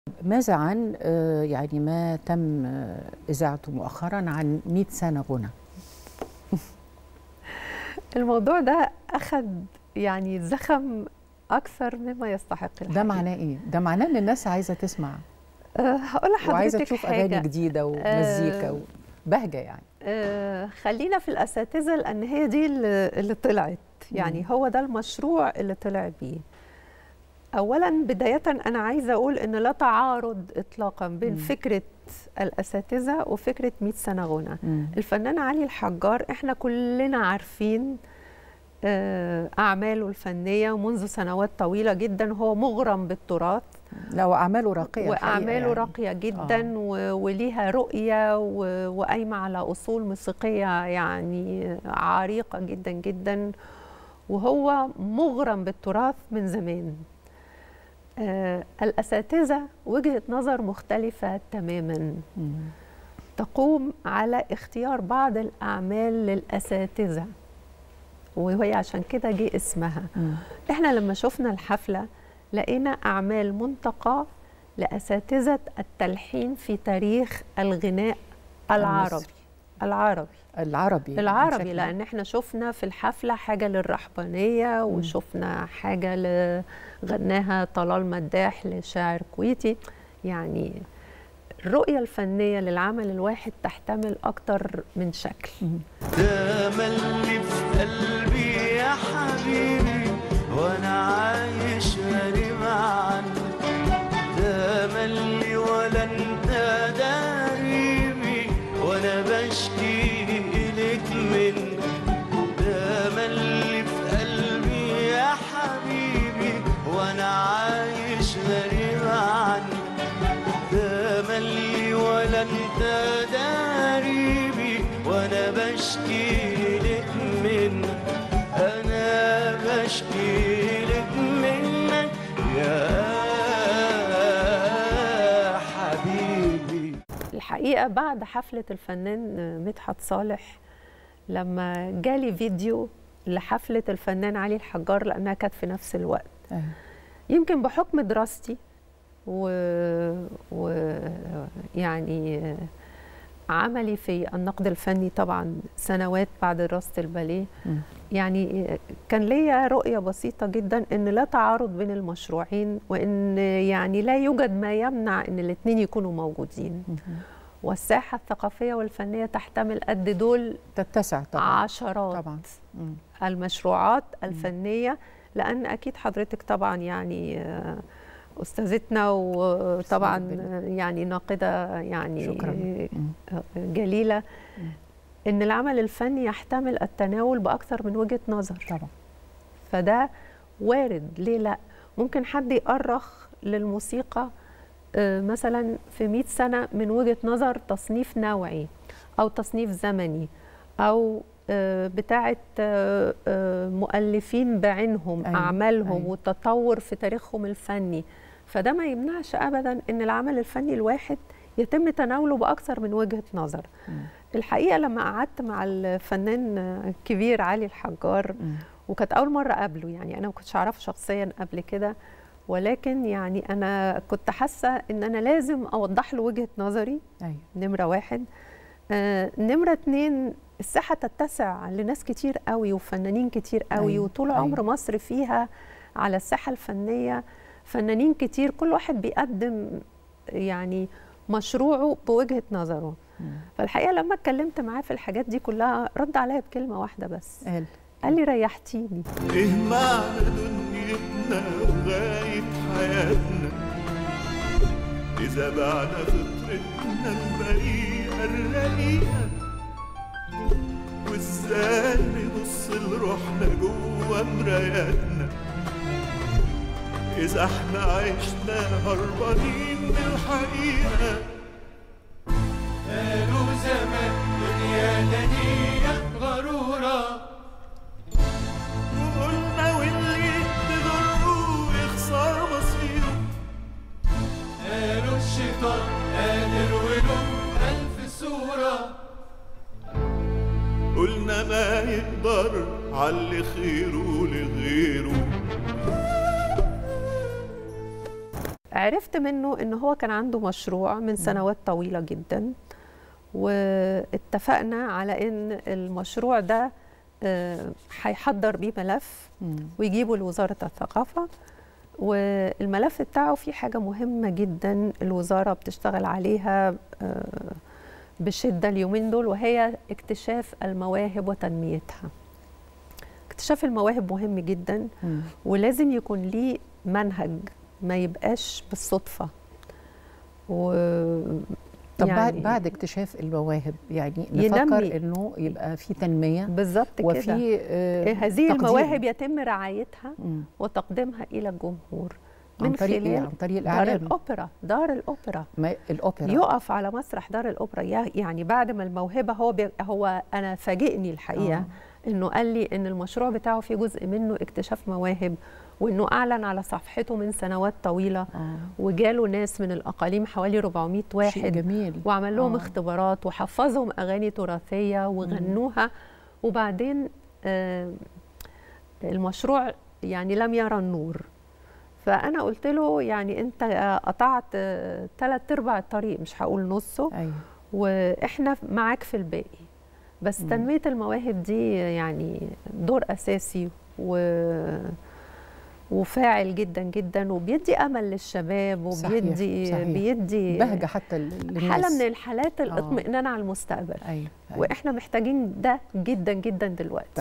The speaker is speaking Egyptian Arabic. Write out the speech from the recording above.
ماذا عن آه، يعني ما تم آه، إذاعته مؤخرا عن 100 سنة غنى الموضوع ده أخذ يعني زخم أكثر مما يستحق ده الحقيقة. معناه إيه؟ ده معناه إن الناس عايزة تسمع أه هقول لحضرتك وعايزة تشوف حاجة أغاني جديدة ومزيكا آه، وبهجة يعني أه خلينا في الأساتذة لأن هي دي اللي اللي طلعت يعني مم. هو ده المشروع اللي طلع بيه أولا بداية أنا عايزة أقول إن لا تعارض إطلاقا بين مم. فكرة الأساتذة وفكرة 100 سنة غنى مم. الفنان علي الحجار احنا كلنا عارفين آه، أعماله الفنية منذ سنوات طويلة جدا هو مغرم بالتراث لا وأعماله راقية الحقيقة وأعماله يعني. راقية جدا و- وليها رؤية و- وقايمة على أصول موسيقية يعني عريقة جدا جدا وهو مغرم بالتراث من زمان آه، الأساتذة وجهة نظر مختلفة تماما مم. تقوم على اختيار بعض الأعمال للأساتذة وهي عشان كده جه اسمها مم. احنا لما شفنا الحفلة لقينا أعمال منتقى لأساتذة التلحين في تاريخ الغناء العربي المصري. العربي العربي العربي بشكل- لأن احنا شفنا في الحفلة حاجة للرحبانية وشفنا حاجة ل- غناها طلال مداح لشاعر كويتي يعني الرؤية الفنية للعمل الواحد تحتمل أكتر من شكل مم. ده ملي في قلبي يا حبيبي وانا عايش غريب عنك ده ملي ولا انت قريبي وانا بشكي اليك منك ده ملي في قلبي يا حبيبي وانا عايش غريب عنك ده ملي ولا انت داريبي وانا بشكي لك منك انا بشكي لك منك يا حبيبي الحقيقة بعد حفلة الفنان مدحت صالح لما جالي فيديو لحفلة الفنان علي الحجار لأنها كانت في نفس الوقت أيوة. يمكن بحكم دراستي و... و... يعني عملي في النقد الفني طبعا سنوات بعد دراسة الباليه مم. يعني كان ليا رؤية بسيطة جدا ان لا تعارض بين المشروعين وان يعني لا يوجد ما يمنع ان الاثنين يكونوا موجودين مم. والساحة الثقافية والفنية تحتمل قد دول تتسع طبعا عشرات طبعا مم. المشروعات الفنية لأن أكيد حضرتك طبعا يعني آه، أستاذتنا وطبعا جداً. يعني ناقدة يعني شكراً. مم. آه، جليلة إن العمل الفني يحتمل التناول بأكثر من وجهة نظر طبعا فده وارد ليه لا ممكن حد يأرخ للموسيقى آه، مثلا في 100 سنة من وجهة نظر تصنيف نوعي أو تصنيف زمني أو آه، بتاعة آه، آه، مؤلفين بعينهم أيوة، أعمالهم أيوة. والتطور في تاريخهم الفني فده ما يمنعش أبدا أن العمل الفني الواحد يتم تناوله بأكثر من وجهة نظر مم. الحقيقة لما قعدت مع الفنان الكبير علي الحجار مم. وكانت اول مره اقابله يعني انا ما كنتش اعرفه شخصيا قبل كده ولكن يعني انا كنت حاسه ان انا لازم اوضح له وجهه نظري أيوة. نمره واحد آه نمره اتنين الساحه تتسع لناس كتير قوي وفنانين كتير قوي أيوة، وطول أيوة. عمر مصر فيها على الساحه الفنيه فنانين كتير كل واحد بيقدم يعني مشروعه بوجهه نظره مم. فالحقيقه لما اتكلمت معاه في الحاجات دي كلها رد عليا بكلمه واحده بس قال قال لي ريحتيني ايه معنى دنيتنا وغاية حياتنا إذا بعد فطرتنا البريئة الرقيقة وإزاي نبص لروحنا جوا مراياتنا إذا احنا عشنا هربانين من الحقيقة قالوا زمان دنيا دنيا غرورة وقلنا واللي تضره يخسر مصيره قالوا الشيطان قادر وله ألف صورة قلنا ما يقدر علي خيره لغيره عرفت منه ان هو كان عنده مشروع من سنوات طويله جدا واتفقنا على ان المشروع ده آه، هيحضر بيه ملف مم. ويجيبه لوزاره الثقافه والملف بتاعه فيه حاجه مهمه جدا الوزاره بتشتغل عليها آه، بشده اليومين دول وهي اكتشاف المواهب وتنميتها اكتشاف المواهب مهم جدا مم. ولازم يكون ليه منهج ما يبقاش بالصدفه و طب بعد يعني بعد اكتشاف المواهب يعني ينمي. نفكر انه يبقى في تنميه بالظبط كده وفي آه، هذه تقدير. المواهب يتم رعايتها مم. وتقديمها الى الجمهور عن من طريق ايه خلال عن طريق دار الاعلام الاوبرا دار الاوبرا ما الاوبرا يقف على مسرح دار الاوبرا يا- يعني بعد ما الموهبه هو بي هو انا فاجئني الحقيقه آه. انه قال لي ان المشروع بتاعه في جزء منه اكتشاف مواهب وانه اعلن على صفحته من سنوات طويله آه. وجاله ناس من الاقاليم حوالي 400 شيء واحد جميل وعمل لهم آه. اختبارات وحفظهم اغاني تراثيه وغنوها وبعدين آه، المشروع يعني لم يرى النور فانا قلت له يعني انت آه، قطعت ثلاث ارباع الطريق مش هقول نصه ايوه واحنا معاك في الباقي بس مم. تنميه المواهب دي يعني دور اساسي و وفاعل جدا جدا وبيدي امل للشباب صحيح، وبيدي صحيح. بيدي بهجه حتى لل- للناس حاله من الحالات الاطمئنان على المستقبل ايوه أيوة. واحنا محتاجين ده جدا جدا دلوقتي